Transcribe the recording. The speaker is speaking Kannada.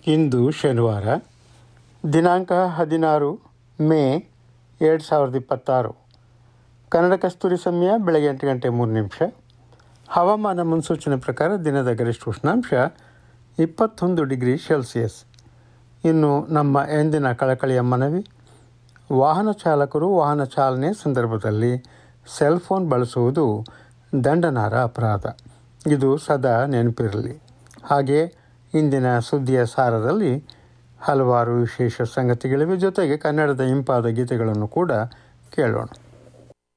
ಇಂದು ಶನಿವಾರ ದಿನಾಂಕ ಹದಿನಾರು ಮೇ ಎರಡು ಸಾವಿರದ ಇಪ್ಪತ್ತಾರು ಕನ್ನಡ ಕಸ್ತೂರಿ ಸಮಯ ಬೆಳಗ್ಗೆ ಎಂಟು ಗಂಟೆ ಮೂರು ನಿಮಿಷ ಹವಾಮಾನ ಮುನ್ಸೂಚನೆ ಪ್ರಕಾರ ದಿನದ ಗರಿಷ್ಠ ಉಷ್ಣಾಂಶ ಇಪ್ಪತ್ತೊಂದು ಡಿಗ್ರಿ ಸೆಲ್ಸಿಯಸ್ ಇನ್ನು ನಮ್ಮ ಎಂದಿನ ಕಳಕಳಿಯ ಮನವಿ ವಾಹನ ಚಾಲಕರು ವಾಹನ ಚಾಲನೆ ಸಂದರ್ಭದಲ್ಲಿ ಸೆಲ್ ಫೋನ್ ಬಳಸುವುದು ದಂಡನಾರ ಅಪರಾಧ ಇದು ಸದಾ ನೆನಪಿರಲಿ ಹಾಗೆ ಇಂದಿನ ಸುದ್ದಿಯ ಸಾರದಲ್ಲಿ ಹಲವಾರು ವಿಶೇಷ ಸಂಗತಿಗಳಿವೆ ಜೊತೆಗೆ ಕನ್ನಡದ ಇಂಪಾದ ಗೀತೆಗಳನ್ನು ಕೂಡ ಕೇಳೋಣ